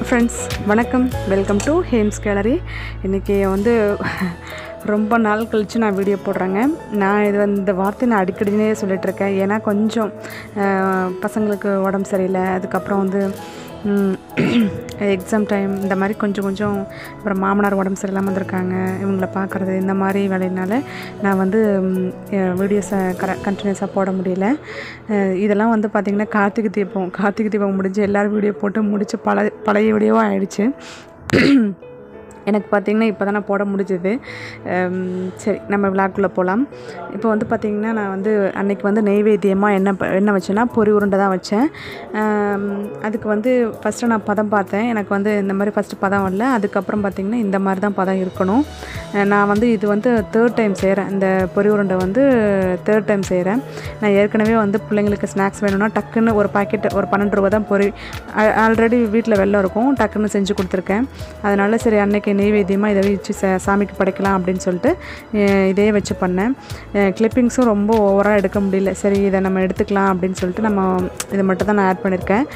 friends வணக்கம் welcome to ஹேம்ஸ் gallery இன்றைக்கி வந்து ரொம்ப நாள் கழித்து நான் வீடியோ போடுறேங்க நான் இது வந்து இந்த வார்த்தை நான் அடிக்கடினே சொல்லிகிட்ருக்கேன் ஏன்னா கொஞ்சம் அஹ், பசங்களுக்கு உடம்பு சரியில்லை அதுக்கப்புறம் வந்து எக்ஸாம் டைம் இந்த மாதிரி கொஞ்சம் கொஞ்சம் அப்புறம் மாமனார் உடம்பு சரியில்லாமல் வந்திருக்காங்க இவங்கள பார்க்குறது இந்த மாதிரி வேலையினால நான் வந்து வீடியோஸை கர கண்டினியூஸாக போட முடியல அஹ் இதெல்லாம் வந்து பார்த்திங்கன்னா கார்த்திகை தீபம் கார்த்திகை தீபம் முடிஞ்சு எல்லோரும் வீடியோ போட்டு முடிச்சு பல பழைய வீடியோவாக ஆயிடுச்சு எனக்கு பார்த்திங்கன்னா இப்போ தான் நான் போட முடிஞ்சது சரி நம்ம விழாக்குள்ளே போகலாம் இப்போ வந்து பார்த்திங்கன்னா நான் வந்து அன்னைக்கு வந்து நெய்வேத்தியமாக என்ன ப- என்ன வச்சேன்னா பொரி உருண்டை தான் வச்சேன் ஆம், அதுக்கு வந்து ஃபஸ்ட்டு நான் பதம் பார்த்தேன் எனக்கு வந்து இந்த மாதிரி ஃபஸ்ட்டு பதம் வரல அதுக்கப்புறம் பார்த்திங்கன்னா இந்த மாதிரி தான் பதம் இருக்கணும் அஹ் நான் வந்து இது வந்து தேர்ட் டைம் செய்கிறேன் இந்த பொரி உருண்டை வந்து தேர்ட் டைம் செய்கிறேன் நான் ஏற்கனவே வந்து பிள்ளைங்களுக்கு ஸ்நாக்ஸ் வேணும்னா டக்குன்னு ஒரு பாக்கெட் ஒரு பன்னெண்டு ரூபா தான் பொரி ஆல்ரெடி வீட்டில் வெள்ளம் இருக்கும் டக்குன்னு செஞ்சு கொடுத்துருக்கேன் அதனால சரி அன்னைக்கு நெய்வேத்தியமாக இதை வச்சு ச- சாமிக்கு படைக்கலாம் அப்படின்னு சொல்லிட்டு அஹ் இதே வச்சு பண்ணேன் கிளிப்பிங்ஸும் ரொம்ப ஓவராக எடுக்க முடியல சரி இதை நம்ம எடுத்துக்கலாம் அப்படின்னு சொல்லிட்டு நம்ம இதை மட்டும் தான் நான் ஆட் பண்ணியிருக்கேன்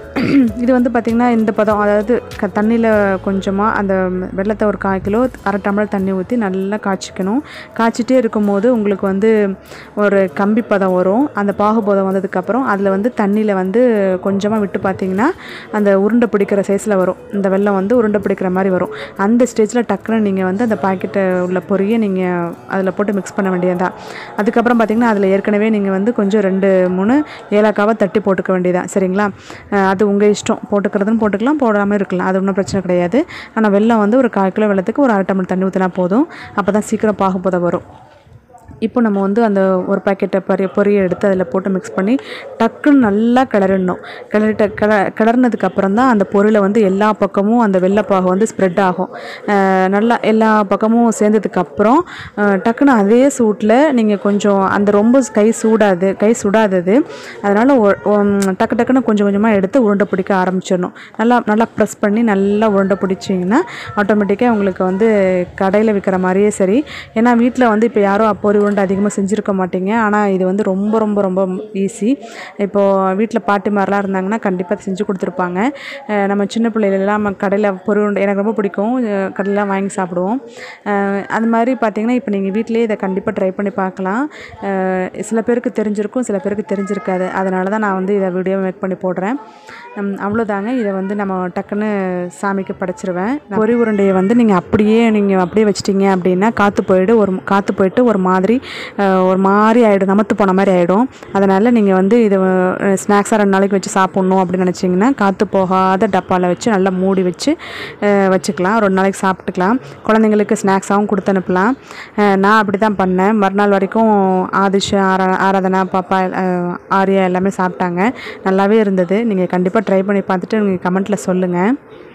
இது வந்து பார்த்திங்கன்னா இந்த பதம் அதாவது க தண்ணியில் கொஞ்சமாக அந்த வெள்ளத்தை ஒரு கால் கிலோ அரை டம்ளர் தண்ணி ஊற்றி நல்லா காய்ச்சிக்கணும் காய்ச்சிட்டே இருக்கும்போது உங்களுக்கு வந்து ஒரு கம்பி பதம் வரும் அந்த பாகுபதம் வந்ததுக்கப்புறம் அதில் வந்து தண்ணியில் வந்து கொஞ்சமாக விட்டு பார்த்தீங்கன்னா அந்த உருண்டை பிடிக்கிற சைஸில் வரும் இந்த வெள்ளம் வந்து உருண்டை பிடிக்கிற மாதிரி வரும் அந்த ஸ்டேஜில் டக்குன்னு நீங்கள் வந்து அந்த பாக்கெட்டை உள்ள பொரியை நீங்கள் அதில் போட்டு மிக்ஸ் பண்ண வேண்டியதுதான் அதுக்கப்புறம் பார்த்தீங்கன்னா அதில் ஏற்கனவே நீங்கள் வந்து கொஞ்சம் ரெண்டு மூணு ஏலக்காவை தட்டி போட்டுக்க வேண்டியதான் சரிங்களா அஹ் அது உங்கள் இஷ்டம் போட்டுக்கிறதுன்னு போட்டுக்கலாம் போடாமல் இருக்கலாம் அது ஒன்றும் பிரச்சனை கிடையாது ஆனால் வெல்லம் வந்து ஒரு கால் கிலோ வெள்ளத்துக்கு ஒரு அரை டம்ளர் தண்ணி ஊற்றினா போதும் அப்போ தான் சீக்கிரம் பாகுபதம் வரும் இப்போ நம்ம வந்து அந்த ஒரு பாக்கெட்டை பொரிய பொரியை எடுத்து அதில் போட்டு மிக்ஸ் பண்ணி டக்குன்னு நல்லா கிளறிடணும் கிளறிட்ட கிள கிளறினதுக்கு அப்புறம் தான் அந்த பொருளை வந்து எல்லா பக்கமும் அந்த வெள்ளைப்பாகு வந்து ஸ்ப்ரெட் ஆகும் அஹ் நல்லா எல்லா பக்கமும் சேர்ந்ததுக்கப்புறம் டக்குன்னு அதே சூட்டில் நீங்கள் கொஞ்சம் அந்த ரொம்ப கை சூடாது கை சுடாதது அதனால் டக்கு டக்குன்னு கொஞ்சம் கொஞ்சமாக எடுத்து உருண்டை பிடிக்க ஆரம்பிச்சிடணும் நல்லா நல்லா ப்ரெஸ் பண்ணி நல்லா உருண்டை பிடிச்சிங்கன்னா ஆட்டோமேட்டிக்காக உங்களுக்கு வந்து கடையில் விற்கிற மாதிரியே சரி ஏன்னா வீட்டில் வந்து இப்போ யாரும் பொரி உருண்டை அதிகமாக செஞ்சுருக்க மாட்டீங்க ஆனால் இது வந்து ரொம்ப ரொம்ப ரொம்ப ஈஸி இப்போது வீட்டில் பாட்டிமாரெலாம் இருந்தாங்கன்னா கண்டிப்பாக செஞ்சு கொடுத்துருப்பாங்க அஹ் நம்ம சின்ன பிள்ளைகளெல்லாம் நம்ம கடையில் பொரி உருண்டை எனக்கு ரொம்ப பிடிக்கும் அஹ் கடையில் வாங்கி சாப்பிடுவோம் அஹ் அது மாதிரி பார்த்தீங்கன்னா இப்போ நீங்கள் வீட்டிலேயே இதை கண்டிப்பாக ட்ரை பண்ணி பார்க்கலாம் அஹ் சில பேருக்கு தெரிஞ்சிருக்கும் சில பேருக்கு தெரிஞ்சிருக்காது அதனால தான் நான் வந்து இதை வீடியோ மேக் பண்ணி போடுறேன் ஹம், அவ்வளோதாங்க இதை வந்து நம்ம டக்குன்னு சாமிக்கு படைச்சிருவேன் பொரி உருண்டையை வந்து நீங்கள் அப்படியே நீங்கள் அப்படியே வச்சிட்டீங்க அப்படின்னா காற்று போயிடு ஒரு காற்று போயிட்டு ஒரு மாதிரி அஹ், ஒரு மாதிரி ஆகிடும் நமத்து போன மாதிரி ஆகிடும் அதனால் நீங்கள் வந்து இது ஸ்நாக்ஸாக ரெண்டு நாளைக்கு வச்சு சாப்பிட்ணும் அப்படின்னு நினச்சிங்கன்னா காற்று போகாத டப்பாவில் வச்சு நல்லா மூடி வச்சு அஹ், வச்சுக்கலாம் ரெண்டு நாளைக்கு சாப்பிட்டுக்கலாம் குழந்தைங்களுக்கு ஸ்நாக்ஸாகவும் கொடுத்து அனுப்பலாம் அஹ், நான் அப்படி தான் பண்ணேன் மறுநாள் வரைக்கும் ஆதிஷ் ஆரா ஆராதனா பாப்பா அஹ், ஆர்யா எல்லாமே சாப்பிட்டாங்க நல்லாவே இருந்தது நீங்கள் கண்டிப்பாக ட்ரை பண்ணி பார்த்துட்டு நீங்கள் கமெண்ட்டில் சொல்லுங்கள்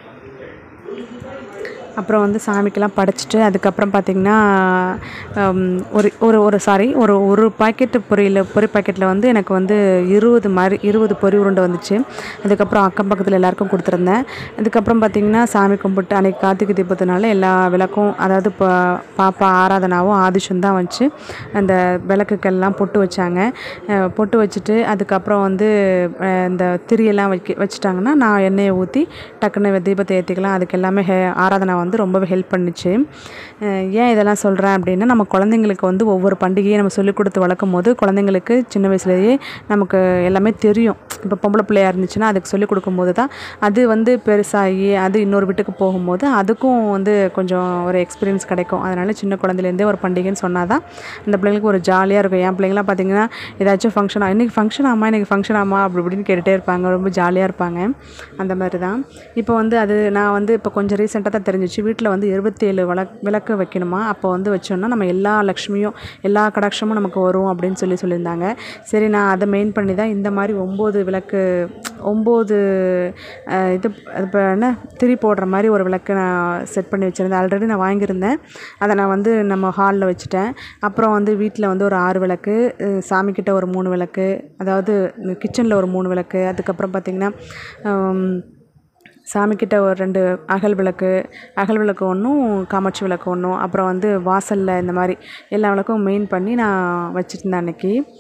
அப்புறம் வந்து சாமிக்கெல்லாம் படைச்சிட்டு அதுக்கப்புறம் பார்த்திங்கன்னா ஹம், ஒரு ஒரு ஒரு சாரி ஒரு ஒரு பாக்கெட்டு பொரியில் பொரி பாக்கெட்டில் வந்து எனக்கு வந்து இருபது மாதிரி இருபது பொரி உருண்டை வந்துச்சு அதுக்கப்புறம் அக்கம் பக்கத்தில் எல்லாருக்கும் கொடுத்துருந்தேன் அதுக்கப்புறம் பார்த்திங்கன்னா சாமி கும்பிட்டு அன்றைக்கி கார்த்திகை தீபத்தினால எல்லா விளக்கும் அதாவது இப்போ பாப்பா ஆராதனாவும் ஆதிஷம் தான் வச்சு அந்த விளக்குக்கெல்லாம் பொட்டு வச்சாங்க அஹ் பொட்டு வச்சுட்டு அதுக்கப்புறம் வந்து அஹ் இந்த திரியெல்லாம் வைக்க வச்சுட்டாங்கன்னா நான் எண்ணெயை ஊற்றி டக்குன்னு தீபத்தை ஏற்றிக்கலாம் அதுக்கு எல்லாமே ஹே ஆராதனா வந்து ரொம்பவே ஹெல்ப் பண்ணுச்சு அஹ் ஏன் இதெல்லாம் சொல்கிறேன் அப்படின்னா நம்ம குழந்தைங்களுக்கு வந்து ஒவ்வொரு பண்டிகையை நம்ம சொல்லிக் கொடுத்து வளர்க்கும் போது குழந்தைங்களுக்கு சின்ன வயசுலேயே நமக்கு எல்லாமே தெரியும் இப்போ பொம்பளை பிள்ளையா இருந்துச்சுன்னா அதுக்கு சொல்லிக் கொடுக்கும்போது தான் அது வந்து பெருசாகி அது இன்னொரு வீட்டுக்கு போகும்போது அதுக்கும் வந்து கொஞ்சம் ஒரு எக்ஸ்பீரியன்ஸ் கிடைக்கும் அதனால் சின்ன குழந்தைலேருந்தே ஒரு பண்டிகைன்னு சொன்னால் தான் அந்த பிள்ளைங்களுக்கு ஒரு ஜாலியாக இருக்கும் என் பிள்ளைங்களாம் பார்த்தீங்கன்னா ஏதாச்சும் ஃபங்க்ஷன் இன்றைக்கி ஃபங்க்ஷன் ஆமா இன்றைக்கி ஃபங்க்ஷன் ஆமா அப்படி இப்படின்னு கேட்டுகிட்டே இருப்பாங்க ரொம்ப ஜாலியாக இருப்பாங்க அந்த மாதிரி தான் இப்போ வந்து அது நான் வந்து இப்போ கொஞ்சம் ரீசெண்டாக தான் தெரிஞ்சிச்சு வீட்டில் வந்து இருபத்தேழு விளக் விளக்கு வைக்கணுமா அப்போ வந்து வச்சோன்னா நம்ம எல்லா லக்ஷ்மியும் எல்லா கடாட்சமும் நமக்கு வரும் அப்படின்னு சொல்லி சொல்லியிருந்தாங்க சரி நான் அதை மெயின் பண்ணி தான் இந்த மாதிரி ஒம்பது விளக்கு ஒம்பது இது இப்போ என்ன திரி போடுற மாதிரி ஒரு விளக்கு நான் செட் பண்ணி வச்சுருந்தேன் ஆல்ரெடி நான் வாங்கியிருந்தேன் அதை நான் வந்து நம்ம ஹாலில் வச்சுட்டேன் அப்புறம் வந்து வீட்டில் வந்து ஒரு ஆறு விளக்கு அஹ் சாமிக்கிட்ட ஒரு மூணு விளக்கு அதாவது கிச்சனில் ஒரு மூணு விளக்கு அதுக்கப்புறம் பார்த்திங்கன்னா ஹம், சாமிக்கிட்ட ஒரு ரெண்டு அகல் விளக்கு அகல் விளக்கு ஒன்றும் காமாட்சி விளக்கு ஒன்றும் அப்புறம் வந்து வாசலில் இந்த மாதிரி எல்லா விளக்கும் மெயின் பண்ணி நான் வச்சுருந்தேன் அன்னைக்கு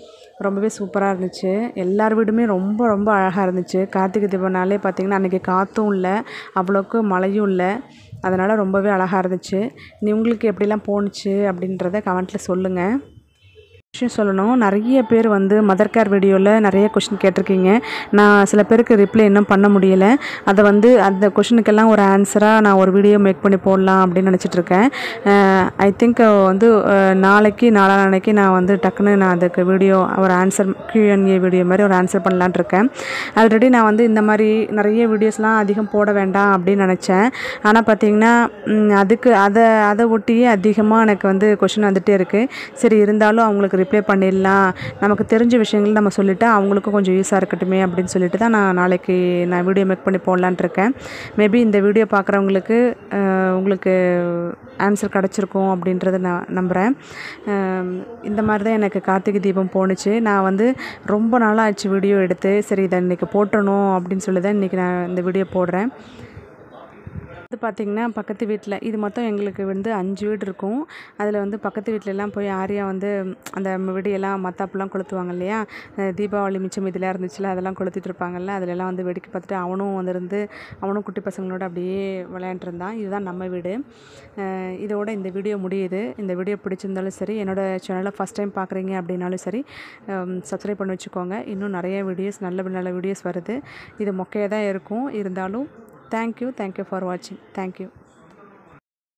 ரொம்பவே சூப்பராக இருந்துச்சு எல்லார் வீடுமே ரொம்ப ரொம்ப அழகாக இருந்துச்சு கார்த்திகை தீபம்னாலே பார்த்திங்கன்னா அன்றைக்கி காற்றும் இல்லை அவ்வளோக்கு மழையும் இல்லை அதனால் ரொம்பவே அழகாக இருந்துச்சு நீ உங்களுக்கு எப்படிலாம் போணுச்சு அப்படின்றத கமெண்ட்டில் சொல்லுங்கள் விஷயம் சொல்லணும் நிறைய பேர் வந்து மதர் கேர் வீடியோவில் நிறைய கொஷின் கேட்டிருக்கீங்க நான் சில பேருக்கு ரிப்ளை இன்னும் பண்ண முடியலை அதை வந்து அந்த கொஷினுக்கெல்லாம் ஒரு ஆன்சராக நான் ஒரு வீடியோ மேக் பண்ணி போடலாம் அப்படின்னு நினச்சிட்டு இருக்கேன் ஐ திங்க் வந்து அஹ், நாளைக்கு நாளான்னைக்கு நான் வந்து டக்குன்னு நான் அதுக்கு வீடியோ ஒரு ஆன்சர் கியூஎன்ஏ வீடியோ மாதிரி ஒரு ஆன்சர் பண்ணலான்னு இருக்கேன் ஆல்ரெடி நான் வந்து இந்த மாதிரி நிறைய வீடியோஸ்லாம் அதிகம் போட வேண்டாம் அப்படின்னு நினச்சேன் ஆனால் பார்த்தீங்கன்னா ம், அதுக்கு அதை அதை ஒட்டியே அதிகமாக எனக்கு வந்து கொஷின் வந்துகிட்டே இருக்குது சரி இருந்தாலும் அவங்களுக்கு ரிப்ளை பண்ணிடலாம் நமக்கு தெரிஞ்ச விஷயங்கள் நம்ம சொல்லிட்டா அவங்களுக்கும் கொஞ்சம் யூஸாக இருக்கட்டுமே அப்படின்னு சொல்லிட்டு தான் நான் நாளைக்கு நான் வீடியோ மேக் பண்ணி போடலான்ட்டு இருக்கேன் மேபி இந்த வீடியோ பார்க்குறவங்களுக்கு உங்களுக்கு ஆன்சர் கிடச்சிருக்கும் அப்படின்றத நான் நம்புகிறேன் அஹ், இந்த மாதிரி தான் எனக்கு கார்த்திகை தீபம் போணுச்சு நான் வந்து ரொம்ப நாளாக ஆச்சு வீடியோ எடுத்து சரி இதை இன்றைக்கி போட்டுறணும் அப்படின்னு சொல்லி தான் இன்றைக்கி நான் இந்த வீடியோ போடுறேன் இது பார்த்திங்கன்னா பக்கத்து வீட்டில் இது மொத்தம் எங்களுக்கு வந்து அஞ்சு வீடு இருக்கும் அதில் வந்து பக்கத்து வீட்டிலலாம் போய் ஆரியா வந்து அந்த வெடியெல்லாம் மத்தாப்புலாம் கொளுத்துவாங்க இல்லையா அஹ் தீபாவளி மிச்சம் இதெல்லாம் இருந்துச்சுல அதெல்லாம் கொளுத்திட்டு இருப்பாங்கல்ல அதிலெல்லாம் வந்து வேடிக்கை பார்த்துட்டு அவனும் வந்திருந்து அவனும் குட்டி பசங்களோட அப்படியே விளையாண்டுட்டு இருந்தான் இதுதான் நம்ம வீடு அஹ் இதோட இந்த வீடியோ முடியுது இந்த வீடியோ பிடிச்சிருந்தாலும் சரி என்னோடய சேனலை ஃபஸ்ட் டைம் பார்க்குறீங்க அப்படின்னாலும் சரி சப்ஸ்கிரைப் பண்ணி வச்சுக்கோங்க இன்னும் நிறைய வீடியோஸ் நல்ல நல்ல வீடியோஸ் வருது இது மொக்கையாக தான் இருக்கும் இருந்தாலும் தேங்க்யூ தேங்க்யூ ஃபார் வாட்சிங் தேங்க்யூ